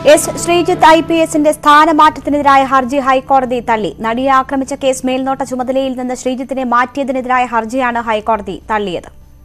S Sreejith I P എസിന്റെ സ്ഥാനമാറ്റത്തിനെതിരായ ഹർജി ഹൈക്കോടതി തള്ളി നടിയെ ആക്രമിച്ച കേസ് മേൽനോട്ട ചുമതലയിൽ നിന്ന് ശ്രീജിത്തിനെ മാറ്റിയതിനെതിരായ ഹർജിയാണ് ഹൈക്കോടതി തള്ളിയത്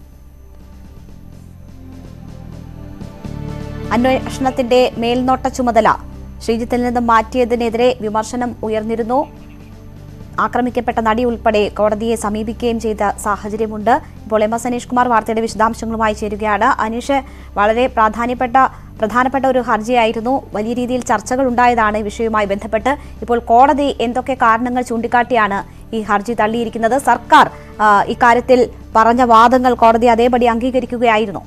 അന്വേഷണത്തിന്റെ മേൽനോട്ട ചുമതല ശ്രീജിത്തിൽ നിന്ന് മാറ്റിയതിനെതിരെ വിമർശനം ഉയർന്നിരുന്നു ആക്രമിക്കപ്പെട്ട നടി ഉൾപ്പെടെ കോടതിയെ സമീപിക്കുകയും ചെയ്ത സാഹചര്യമുണ്ട് ഇപ്പോൾ എം എസ് അനീഷ് കുമാർ വാർത്തയുടെ വിശദാംശങ്ങളുമായി ചേരുകയാണ് അനീഷ് വളരെ പ്രാധാന്യപ്പെട്ട പ്രധാനപ്പെട്ട ഒരു ഹർജിയായിരുന്നു വലിയ രീതിയിൽ ചർച്ചകൾ ഉണ്ടായതാണ് ഈ വിഷയവുമായി ബന്ധപ്പെട്ട് ഇപ്പോൾ കോടതി എന്തൊക്കെ കാരണങ്ങൾ ചൂണ്ടിക്കാട്ടിയാണ് ഈ ഹർജി തള്ളിയിരിക്കുന്നത് സർക്കാർ ആ, ഇക്കാര്യത്തിൽ പറഞ്ഞ വാദങ്ങൾ കോടതി അതേപടി അംഗീകരിക്കുകയായിരുന്നു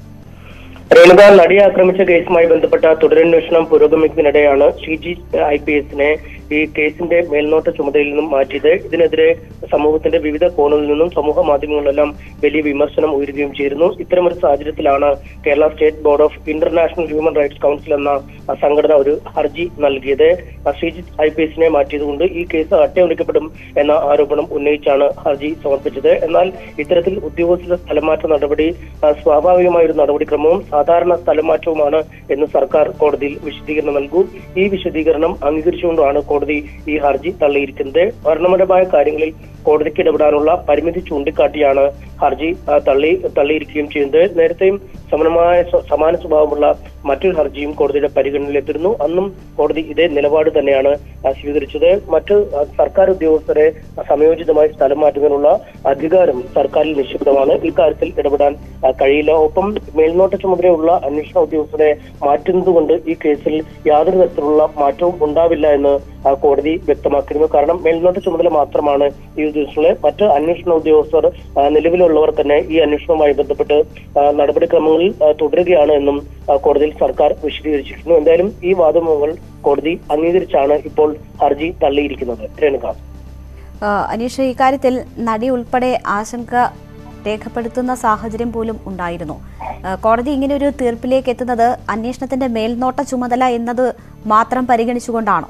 രേണുക നടിയെ ആക്രമിച്ച കേസുമായി ബന്ധപ്പെട്ട തുടരന്വേഷണം പുരോഗമിക്കുന്നതിനിടെയാണ് ഷിജി ഐ പി എസിനെ ഈ കേസിന്റെ മേൽനോട്ട ചുമതലയിൽ നിന്നും മാറ്റിയത് ഇതിനെതിരെ സമൂഹത്തിന്റെ വിവിധ കോണുകളിൽ നിന്നും സമൂഹ മാധ്യമങ്ങളിലെല്ലാം വലിയ വിമർശനം ഉയരുകയും ചെയ്തിരുന്നു ഇത്തരമൊരു സാഹചര്യത്തിലാണ് Kerala state board of international human rights council എന്ന ആ സംഘടന ഒരു ഹർജി നൽകിയത് ആ ശ്രീജിത്ത് ഐ പി എസിനെ മാറ്റിയതുകൊണ്ട് ഈ കേസ് അട്ടിമറിക്കപ്പെടും എന്ന ആരോപണം ഉന്നയിച്ചാണ് ഹർജി സമർപ്പിച്ചത് എന്നാൽ ഇത്തരത്തിൽ ഉദ്യോഗസ്ഥരുടെ സ്ഥലമാറ്റ നടപടി ആ, സ്വാഭാവികമായ ഒരു നടപടിക്രമവും സാധാരണ സ്ഥലമാറ്റവുമാണ് എന്ന് സർക്കാർ കോടതിയിൽ വിശദീകരണം നൽകൂ ഈ വിശദീകരണം അംഗീകരിച്ചുകൊണ്ടാണ് കോടതി ഈ ഹർജി തള്ളിയിരിക്കുന്നത് ഭരണപരമായ കാര്യങ്ങളിൽ കോടതിക്ക് ഇടപെടാനുള്ള പരിമിതി ചൂണ്ടിക്കാട്ടിയാണ് ഹർജി ആ, തള്ളി തള്ളിയിരിക്കുകയും ചെയ്യുന്നത് നേരത്തെയും സമാനമായ സ്വ- സമാന സ്വഭാവമുള്ള മറ്റൊരു ഹർജിയും കോടതിയുടെ പരിഗണനയിലെത്തിരുന്നു അന്നും കോടതി ഇതേ നിലപാട് തന്നെയാണ് ആ, സ്വീകരിച്ചത് മറ്റ് ആ, സർക്കാർ ഉദ്യോഗസ്ഥരെ സമയോചിതമായി സ്ഥലം മാറ്റുന്നതിനുള്ള അധികാരം സർക്കാരിൽ നിക്ഷിപ്തമാണ് ഇക്കാര്യത്തിൽ ഇടപെടാൻ ആ, കഴിയില്ല ഒപ്പം മേൽനോട്ട ചുമതലയുള്ള അന്വേഷണ ഉദ്യോഗസ്ഥരെ മാറ്റുന്നതുകൊണ്ട് ഈ കേസിൽ യാതൊരു തരത്തിലുള്ള മാറ്റവും ഉണ്ടാവില്ല എന്ന് ആ, കോടതി വ്യക്തമാക്കിയിരുന്നു കാരണം മേൽനോട്ട ചുമതല മാത്രമാണ് ഈ ഉദ്യോഗസ്ഥരെ മറ്റ് അന്വേഷണ ഉദ്യോഗസ്ഥർ ആ, നിലവിലുള്ളവർ തന്നെ ഈ അന്വേഷണവുമായി ബന്ധപ്പെട്ട് ആ, നടപടിക്രമങ്ങളിൽ ആ, തുടരുകയാണ് എന്നും ആ, കോടതിയിൽ സർക്കാർ വിശദീകരിച്ചിരുന്നു എന്തായാലും ഈ വാദമുകൾ കോടതി അംഗീകരിച്ചാണ് ഇപ്പോൾ ഹർജി തള്ളിയിരിക്കുന്നത് രേണുക ആ, അനീഷ് ഇക്കാര്യത്തിൽ നടി ഉൾപ്പെടെ ആശങ്ക രേഖപ്പെടുത്തുന്ന സാഹചര്യം പോലും ഉണ്ടായിരുന്നു ആ, കോടതി ഇങ്ങനെ ഒരു തീർപ്പിലേക്ക് എത്തുന്നത് അന്വേഷണത്തിന്റെ മേൽനോട്ട ചുമതല എന്നത് മാത്രം പരിഗണിച്ചുകൊണ്ടാണോ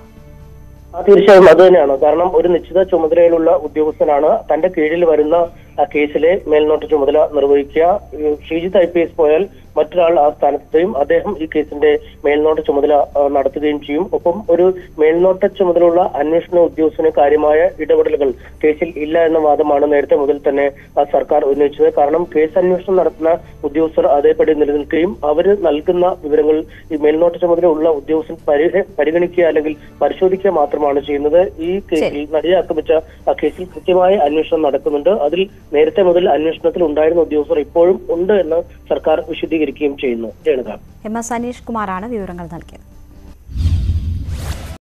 ആ, തീർച്ചയായും അത് തന്നെയാണ് കാരണം ഒരു നിശ്ചിത ചുമതലയിലുള്ള ഉദ്യോഗസ്ഥനാണ് തന്റെ കീഴിൽ വരുന്ന ആ കേസിലെ മേൽനോട്ട ചുമതല നിർവഹിക്കുക ഈ ശ്രീജിത്ത് ഐ പി എസ് പോയാൽ മറ്റൊരാൾ ആ സ്ഥാനത്തെയും അദ്ദേഹം ഈ കേസിന്റെ മേൽനോട്ട ചുമതല ആ, നടത്തുകയും ചെയ്യും ഒപ്പം ഒരു മേൽനോട്ട ചുമതലയുള്ള അന്വേഷണ ഉദ്യോഗസ്ഥന് കാര്യമായ ഇടപെടലുകൾ കേസിൽ ഇല്ല എന്ന വാദമാണ് നേരത്തെ മുതൽ തന്നെ ആ, സർക്കാർ ഉന്നയിച്ചത് കാരണം കേസ് അന്വേഷണം നടത്തുന്ന ഉദ്യോഗസ്ഥർ അതേപടി നിലനിൽക്കുകയും അവർ നൽകുന്ന വിവരങ്ങൾ ഈ മേൽനോട്ട ചുമതല ഉള്ള ഉദ്യോഗസ്ഥൻ പരി- പരിഗണിക്കുക അല്ലെങ്കിൽ പരിശോധിക്കുക മാത്രമാണ് ചെയ്യുന്നത് ഈ കേസിൽ നടിയെ ആക്രമിച്ച ആ കേസിൽ കൃത്യമായ അന്വേഷണം നടക്കുന്നുണ്ട് അതിൽ നേരത്തെ മുതൽ അന്വേഷണത്തിൽ ഉണ്ടായിരുന്ന ഉദ്യോഗസ്ഥർ ഇപ്പോഴും ഉണ്ട് എന്ന് സർക്കാർ വിശദീകരിക്കുകയും ചെയ്യുന്നു രേണുക എം എസ് അനീഷ് കുമാറാണ് വിവരങ്ങൾ നൽകിയത്